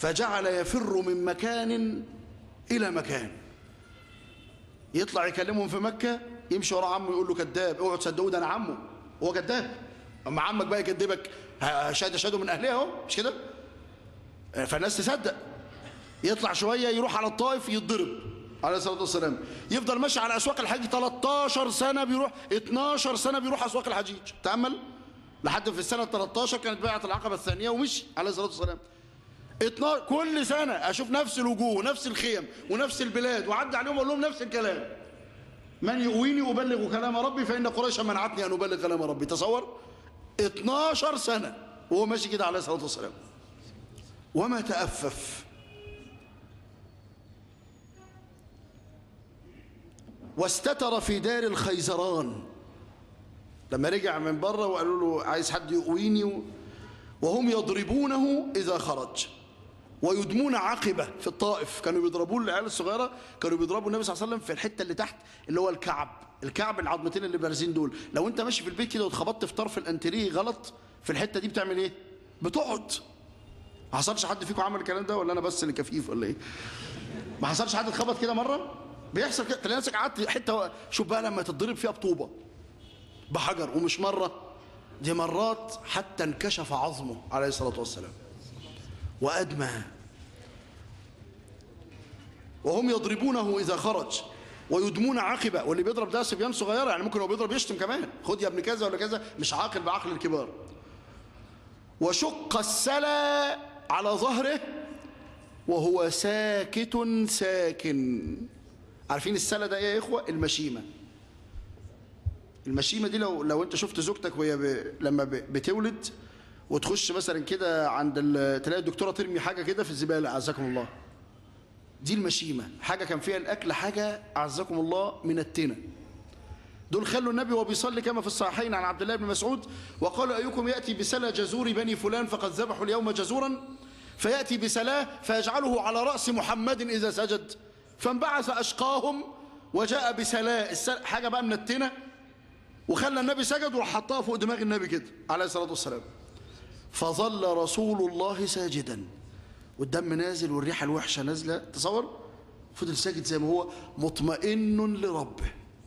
فجعل يفر من مكان إلى مكان يطلع يكلمهم في مكة يمشي ورا عمه يقول له كذاب اوعوا تصدقوه ده انا عمه هو كذاب اما عمك بقى يكذبك شهاده شهاده من اهلها اهو مش كده فالناس تصدق يطلع شويه يروح على الطائف يتضرب عليه الصلاه والسلام يفضل ماشي على اسواق الحج 13 سنه بيروح 12 سنه بيروح اسواق الحجيج تامل لحد في السنه 13 كانت بيعه العقبه الثانيه ومشي عليه الصلاه والسلام 12 كل سنه اشوف نفس الوجوه ونفس الخيم ونفس البلاد وعدي عليهم اقول لهم نفس الكلام من يؤويني أبلغ كلام ربي فإن قريشا منعتني أن أبلغ كلام ربي تصور 12 سنة وهو ماشي كده عليه الصلاة والسلام وما تأفف واستتر في دار الخيزران لما رجع من بره وقالوا له عايز حد يؤويني وهم يضربونه إذا خرج ويدمون عقبة في الطائف كانوا بيضربوا العيال الصغيرة كانوا بيضربوا النبي صلى الله عليه وسلم في الحتة اللي تحت اللي هو الكعب الكعب العظمتين اللي بارزين دول لو انت ماشي في البيت كده واتخبطت في طرف الانتريه غلط في الحتة دي بتعمل ايه بتقعد ما حصلش حد فيكم عمل الكلام ده ولا انا بس اللي كفيف ولا ايه ما حصلش حد اتخبط كده مرة بيحصل كده تلاقي نفسك قعدت حتة شوف بقى لما تتضرب فيها بطوبة بحجر ومش مرة دي مرات حتى انكشف عظمه عليه الصلاة والسلام وأدمى وهم يضربونه إذا خرج ويدمون عاقبة واللي بيضرب ده صبيان صغيرة يعني ممكن هو بيضرب يشتم كمان خد يا ابن كذا ولا كذا مش عاقل بعقل الكبار وشق السلا على ظهره وهو ساكت ساكن عارفين السلا ده ايه يا اخوة المشيمة المشيمة دي لو لو انت شفت زوجتك وهي ب... لما ب... بتولد وتخش مثلا كده عند ال... تلاقي الدكتورة ترمي حاجة كده في الزبالة عزكم الله دي المشيمة حاجة كان فيها الأكل حاجة أعزكم الله من التنة دول خلوا النبي وبيصلي كما في الصحيحين عن عبد الله بن مسعود وقالوا أيكم يأتي بسلا جزور بني فلان فقد ذبحوا اليوم جزورا فيأتي بسلاه فيجعله على رأس محمد إذا سجد فانبعث أشقاهم وجاء بسلاه حاجة بقى من التنة وخلى النبي سجد وحطها فوق دماغ النبي كده عليه الصلاة والسلام فظل رسول الله ساجدا والدم نازل والريحة الوحشة نازلة تصور فضل ساجد زي ما هو مطمئن لربه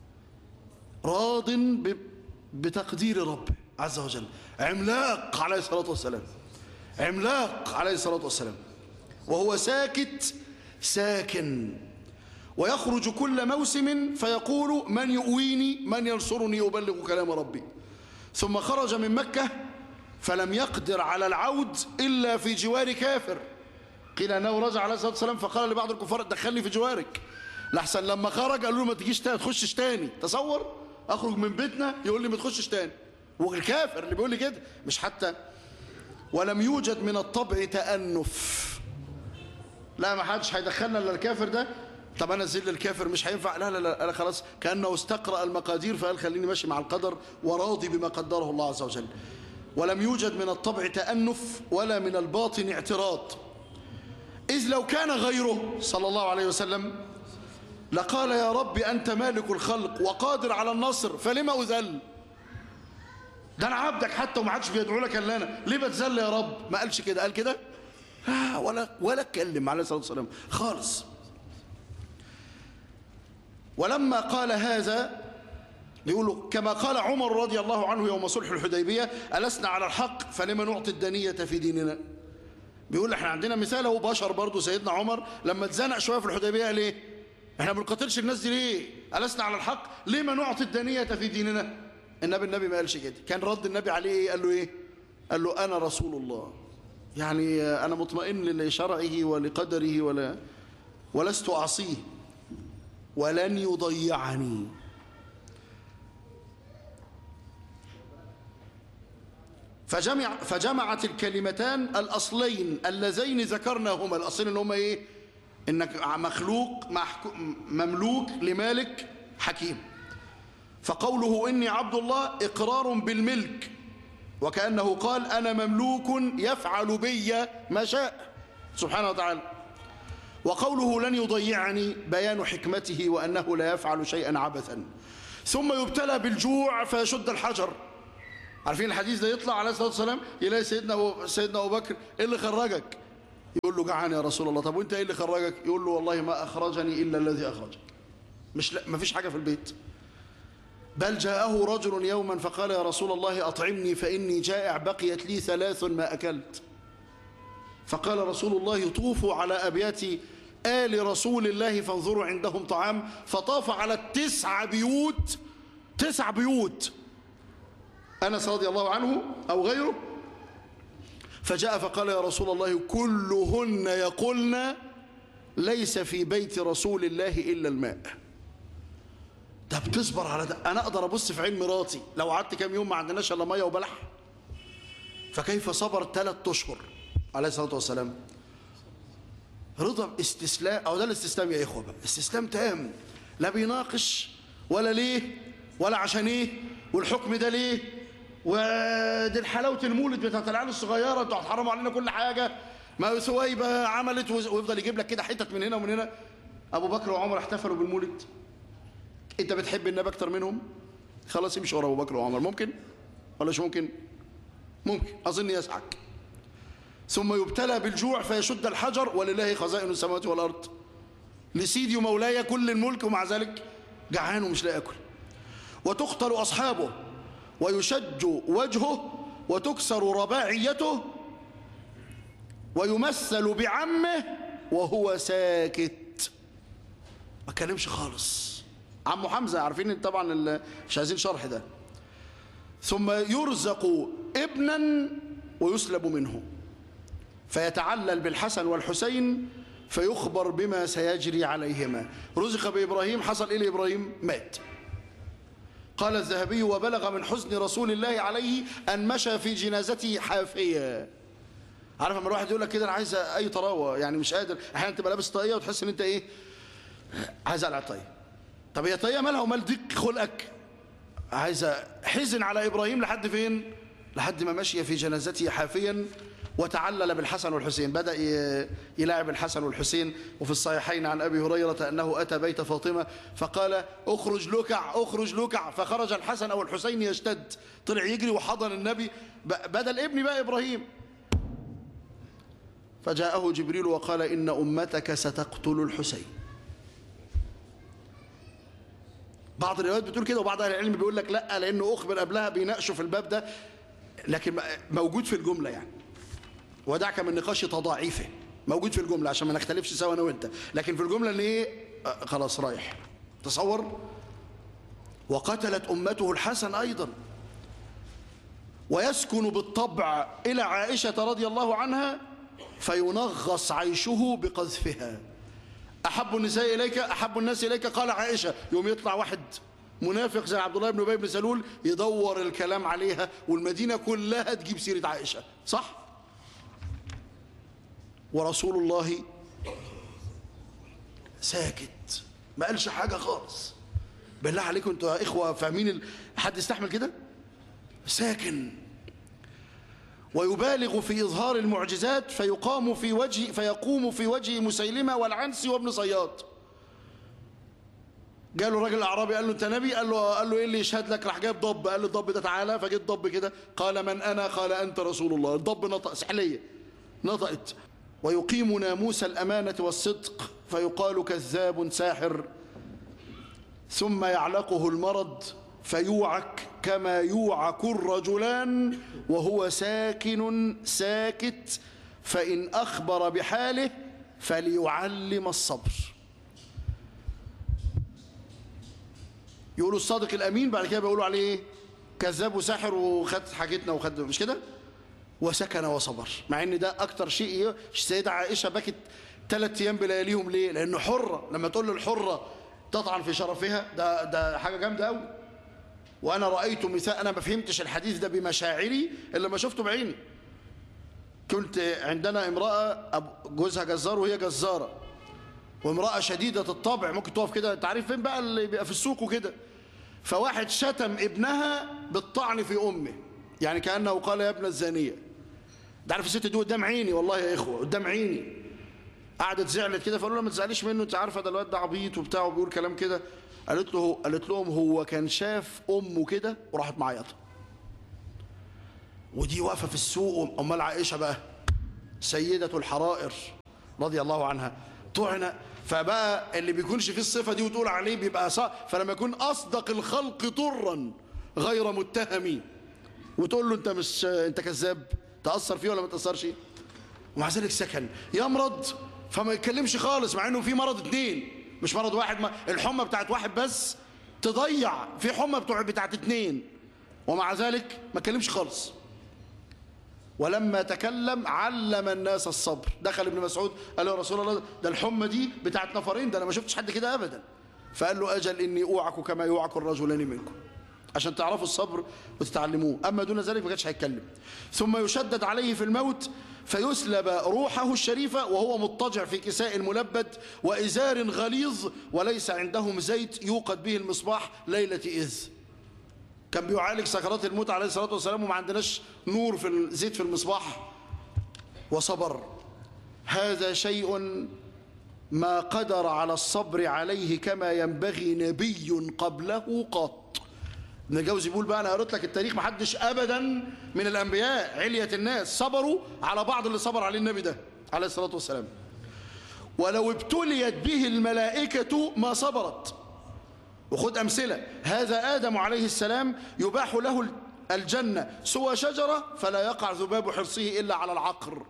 راض ب... بتقدير ربه عز وجل عملاق عليه الصلاة والسلام عملاق عليه الصلاة والسلام وهو ساكت ساكن ويخرج كل موسم فيقول من يؤويني من ينصرني أبلغ كلام ربي ثم خرج من مكة فلم يقدر على العود إلا في جوار كافر قيل أنه رجع عليه الصلاة والسلام فقال لبعض الكفار دخلني في جوارك لحسن لما خرج قالوا له ما تجيش تاني تخشش تاني تصور أخرج من بيتنا يقول لي ما تخشش تاني والكافر اللي بيقول لي كده مش حتى ولم يوجد من الطبع تأنف لا ما حدش هيدخلنا الا الكافر ده طب انا ذل الكافر مش هينفع لا لا لا انا خلاص كانه استقرا المقادير فقال خليني ماشي مع القدر وراضي بما قدره الله عز وجل ولم يوجد من الطبع تأنف ولا من الباطن اعتراض إذ لو كان غيره صلى الله عليه وسلم لقال يا رب أنت مالك الخلق وقادر على النصر فلما أذل ده أنا عبدك حتى وما عادش بيدعو لك إلا أنا ليه بتذل يا رب ما قالش كده قال كده آه ولا ولا اتكلم عليه الصلاة والسلام خالص ولما قال هذا يقولوا كما قال عمر رضي الله عنه يوم صلح الحديبية ألسنا على الحق فلما نعطي الدنية في ديننا بيقول احنا عندنا مثال هو بشر برضه سيدنا عمر لما اتزنق شوية في الحديبية ليه احنا ما بنقاتلش الناس دي ليه ألسنا على الحق ليه ما نعطي الدنية في ديننا النبي النبي ما قالش كده كان رد النبي عليه ايه قال له ايه قال له أنا رسول الله يعني أنا مطمئن لشرعه ولقدره ولا ولست أعصيه ولن يضيعني فجمع فجمعت الكلمتان الأصلين اللذين ذكرناهما الأصلين اللي هما إيه إنك مخلوق مملوك لمالك حكيم فقوله إني عبد الله إقرار بالملك وكأنه قال أنا مملوك يفعل بي ما شاء سبحانه وتعالى وقوله لن يضيعني بيان حكمته وأنه لا يفعل شيئا عبثا ثم يبتلى بالجوع فيشد الحجر عارفين الحديث ده يطلع عليه الصلاة والسلام يلاقي سيدنا أبو, سيدنا أبو بكر إيه اللي خرجك يقول له جعان يا رسول الله طب وانت ايه اللي خرجك يقول له والله ما اخرجني الا الذي اخرجك مش لا ما فيش حاجه في البيت بل جاءه رجل يوما فقال يا رسول الله اطعمني فاني جائع بقيت لي ثلاث ما اكلت فقال رسول الله طوفوا على ابيات آل رسول الله فانظروا عندهم طعام فطاف على التسع بيوت تسع بيوت أنس رضي الله عنه أو غيره فجاء فقال يا رسول الله كلهن يقولن ليس في بيت رسول الله إلا الماء ده بتصبر على ده أنا أقدر أبص في عين مراتي لو قعدت كام يوم ما عندناش إلا مية وبلح فكيف صبر ثلاث أشهر عليه الصلاة والسلام رضا استسلام أو ده الاستسلام يا إخوة بقى استسلام تام لا بيناقش ولا ليه ولا عشان إيه والحكم ده ليه ودي حلاوة المولد بتاعت العيال الصغيرة انتوا هتحرموا علينا كل حاجة ما ثويبة عملت ويفضل يجيب لك كده حتت من هنا ومن هنا أبو بكر وعمر احتفلوا بالمولد أنت بتحب النبي أكتر منهم خلاص امشي ورا أبو بكر وعمر ممكن ولا مش ممكن ممكن أظن يسعك ثم يبتلى بالجوع فيشد الحجر ولله خزائن السماوات والأرض لسيدي ومولاي كل الملك ومع ذلك جعان ومش لاقي ياكل وتقتل أصحابه ويشج وجهه وتكسر رباعيته ويمثل بعمه وهو ساكت ما كلمش خالص عمه حمزة عارفين طبعا مش عايزين شرح ده ثم يرزق ابنا ويسلب منه فيتعلل بالحسن والحسين فيخبر بما سيجري عليهما رزق بإبراهيم حصل إيه لإبراهيم مات قال الذهبي وبلغ من حزن رسول الله عليه أن مشى في جنازته حافيا عارف لما الواحد يقول لك كده أنا عايز أي طراوة يعني مش قادر أحيانا تبقى لابس طاقية وتحس إن أنت إيه عايز أقلع الطاقية طب هي طاقية مالها ومال ضيق خلقك عايز حزن على إبراهيم لحد فين لحد ما مشي في جنازته حافيا وتعلل بالحسن والحسين بدأ يلاعب الحسن والحسين وفي الصحيحين عن أبي هريرة أنه أتى بيت فاطمة فقال أخرج لكع أخرج لكع فخرج الحسن أو الحسين يشتد طلع يجري وحضن النبي بدل ابني بقى إبراهيم فجاءه جبريل وقال إن أمتك ستقتل الحسين بعض الروايات بتقول كده وبعض أهل العلم بيقول لك لا لأنه أخبر قبلها بيناقشوا في الباب ده لكن موجود في الجملة يعني ودعك من نقاش تضاعيفه موجود في الجملة عشان ما نختلفش سوا أنا وأنت لكن في الجملة اللي إيه آه خلاص رايح تصور وقتلت أمته الحسن أيضا ويسكن بالطبع إلى عائشة رضي الله عنها فينغص عيشه بقذفها أحب النساء إليك أحب الناس إليك قال عائشة يوم يطلع واحد منافق زي عبد الله بن أبي بن سلول يدور الكلام عليها والمدينة كلها تجيب سيرة عائشة صح؟ ورسول الله ساكت ما قالش حاجة خالص بالله عليكم انتوا يا إخوة فاهمين ال... حد يستحمل كده ساكن ويبالغ في إظهار المعجزات فيقام في وجه فيقوم في وجه مسيلمة والعنسي وابن صياد قال له راجل اعرابي قال له انت نبي قال له قال له ايه اللي يشهد لك راح جايب ضب قال له الضب ده تعالى فجه الضب كده قال من انا قال انت رسول الله الضب نطق سحليه نطقت ويقيم ناموس الأمانة والصدق فيقال كذاب ساحر ثم يعلقه المرض فيوعك كما يوعك الرجلان وهو ساكن ساكت فإن أخبر بحاله فليعلم الصبر يقولوا الصادق الأمين بعد كده بيقولوا عليه كذاب وساحر وخد حاجتنا وخد مش كده وسكن وصبر مع ان ده اكتر شيء السيدة عائشة بكت ثلاث ايام بلياليهم ليه لانه حرة لما تقول للحرة تطعن في شرفها ده ده حاجة جامدة قوي وانا رأيت مثال انا ما فهمتش الحديث ده بمشاعري الا ما شفته بعيني كنت عندنا امرأة جوزها جزار وهي جزارة وامرأة شديدة الطبع ممكن تقف كده انت عارف فين بقى اللي بيبقى في السوق وكده فواحد شتم ابنها بالطعن في امه يعني كأنه قال يا ابن الزانية ده عارف الست دي قدام عيني والله يا إخوة قدام عيني قعدت زعلت كده فقالوا لها ما تزعليش منه انت عارفه ده الواد ده عبيط وبتاع وبيقول كلام كده قالت له قالت لهم هو كان شاف امه كده وراحت معيطه ودي واقفه في السوق امال عائشه بقى سيدة الحرائر رضي الله عنها طعن فبقى اللي بيكونش فيه الصفة دي وتقول عليه بيبقى صح فلما يكون أصدق الخلق طرا غير متهم وتقول له أنت مش أنت كذاب تأثر فيه ولا ما تأثرش ومع ذلك سكن يمرض فما يتكلمش خالص مع انه في مرض اتنين مش مرض واحد ما الحمى بتاعت واحد بس تضيع في حمى بتوع بتاعت اتنين ومع ذلك ما اتكلمش خالص ولما تكلم علم الناس الصبر دخل ابن مسعود قال له يا رسول الله ده الحمى دي بتاعت نفرين ده انا ما شفتش حد كده ابدا فقال له اجل اني اوعك كما يوعك الرجلان منكم عشان تعرفوا الصبر وتتعلموه أما دون ذلك ما كانش هيتكلم ثم يشدد عليه في الموت فيسلب روحه الشريفة وهو مضطجع في كساء ملبد وإزار غليظ وليس عندهم زيت يوقد به المصباح ليلة إذ كان بيعالج سكرات الموت عليه الصلاة والسلام وما عندناش نور في الزيت في المصباح وصبر هذا شيء ما قدر على الصبر عليه كما ينبغي نبي قبله قط ابن الجوزي بيقول بقى انا قريت لك التاريخ ما حدش ابدا من الانبياء علية الناس صبروا على بعض اللي صبر عليه النبي ده عليه الصلاه والسلام ولو ابتليت به الملائكه ما صبرت وخد امثله هذا ادم عليه السلام يباح له الجنه سوى شجره فلا يقع ذباب حرصه الا على العقر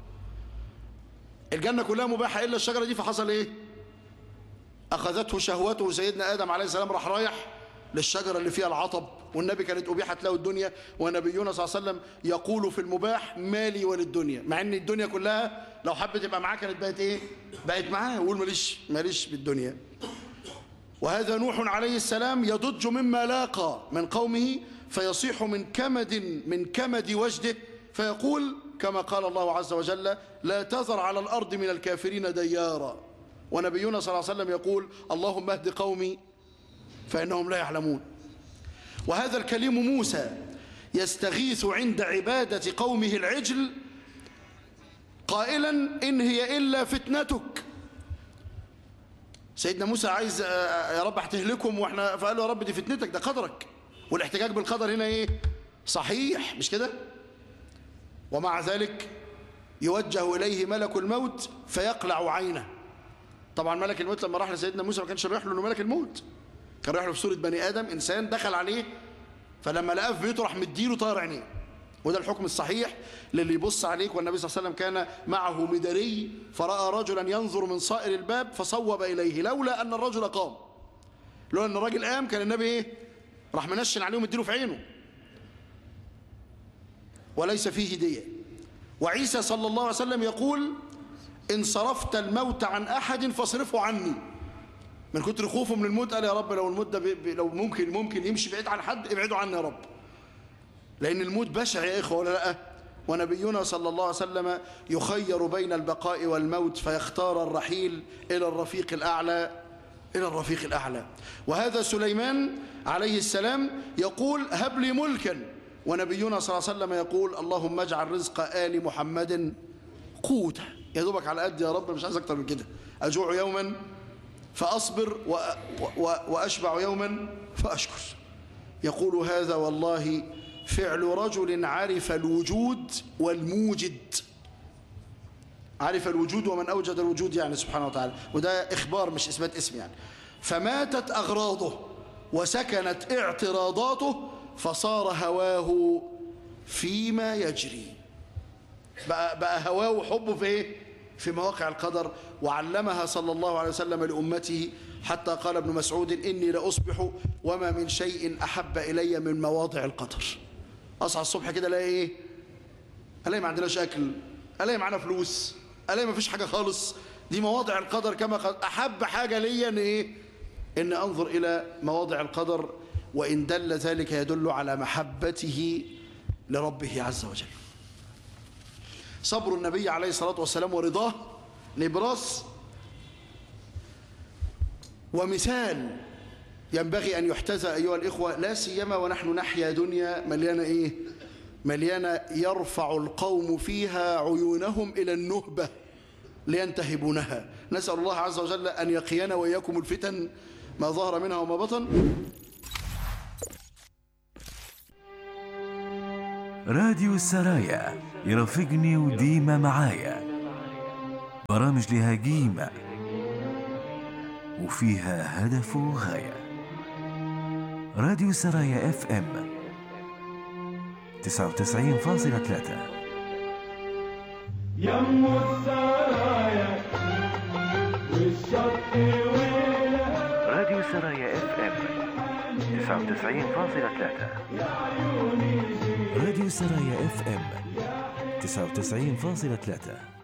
الجنه كلها مباحه الا الشجره دي فحصل ايه اخذته شهوته سيدنا ادم عليه السلام راح رايح للشجرة اللي فيها العطب والنبي كانت أبيحت له الدنيا ونبينا صلى الله عليه وسلم يقول في المباح مالي وللدنيا مع ان الدنيا كلها لو حبت تبقى معاه كانت بقت ايه بقت معاه يقول ماليش ماليش بالدنيا وهذا نوح عليه السلام يضج مما لاقى من قومه فيصيح من كمد من كمد وجده فيقول كما قال الله عز وجل لا تذر على الأرض من الكافرين ديارا ونبينا صلى الله عليه وسلم يقول اللهم اهد قومي فإنهم لا يعلمون وهذا الكليم موسى يستغيث عند عبادة قومه العجل قائلا إن هي إلا فتنتك سيدنا موسى عايز يا رب هتهلكهم واحنا فقال له يا رب دي فتنتك ده قدرك والاحتجاج بالقدر هنا ايه صحيح مش كده ومع ذلك يوجه إليه ملك الموت فيقلع عينه طبعا ملك الموت لما راح لسيدنا موسى ما كانش رايح له انه ملك الموت كان رايح له في صورة بني آدم إنسان دخل عليه فلما لقاه في بيته راح مديله طاير عينيه وده الحكم الصحيح للي يبص عليك والنبي صلى الله عليه وسلم كان معه مدري فرأى رجلا ينظر من صائر الباب فصوب إليه لولا أن الرجل قام لولا أن الراجل قام كان النبي إيه راح منشن عليه ومديله في عينه وليس فيه هدية وعيسى صلى الله عليه وسلم يقول إن صرفت الموت عن أحد فاصرفه عني من كتر خوفه من الموت قال يا رب لو الموت ده بي بي لو ممكن ممكن يمشي بعيد عن حد ابعدوا عني يا رب لأن الموت بشع يا إخوة ولا لا ونبينا صلى الله عليه وسلم يخير بين البقاء والموت فيختار الرحيل إلى الرفيق الأعلى إلى الرفيق الأعلى وهذا سليمان عليه السلام يقول هب لي ملكا ونبينا صلى الله عليه وسلم يقول اللهم اجعل رزق آل محمد قوتا يا دوبك على قد يا رب مش عايز أكتر من كده أجوع يوما فأصبر و... و... وأشبع يوما فأشكر يقول هذا والله فعل رجل عرف الوجود والموجد عرف الوجود ومن أوجد الوجود يعني سبحانه وتعالى وده إخبار مش إثبات اسم يعني فماتت أغراضه وسكنت اعتراضاته فصار هواه فيما يجري بقى, بقى هواه وحبه في ايه في مواقع القدر وعلمها صلى الله عليه وسلم لأمته حتى قال ابن مسعود إني لأصبح وما من شيء أحب إلي من مواضع القدر أصحى الصبح كده الاقي إيه ألاقي ما عندناش أكل ألاقي معانا فلوس ألاقي ما فيش حاجة خالص دي مواضع القدر كما قال أحب حاجة لي إن إيه إن أنظر إلى مواضع القدر وإن دل ذلك يدل على محبته لربه عز وجل صبر النبي عليه الصلاة والسلام ورضاه نبراس ومثال ينبغي أن يحتذى أيها الإخوة لا سيما ونحن نحيا دنيا مليانة إيه مليانة يرفع القوم فيها عيونهم إلى النهبة لينتهبونها نسأل الله عز وجل أن يقينا وإياكم الفتن ما ظهر منها وما بطن راديو السرايا يرافقني وديما معايا برامج لها قيمة وفيها هدف وغاية راديو السرايا اف ام 99.3 يم السرايا والشط ويلها راديو السرايا اف ام 99.3 راديو السرايا اف ام 99.3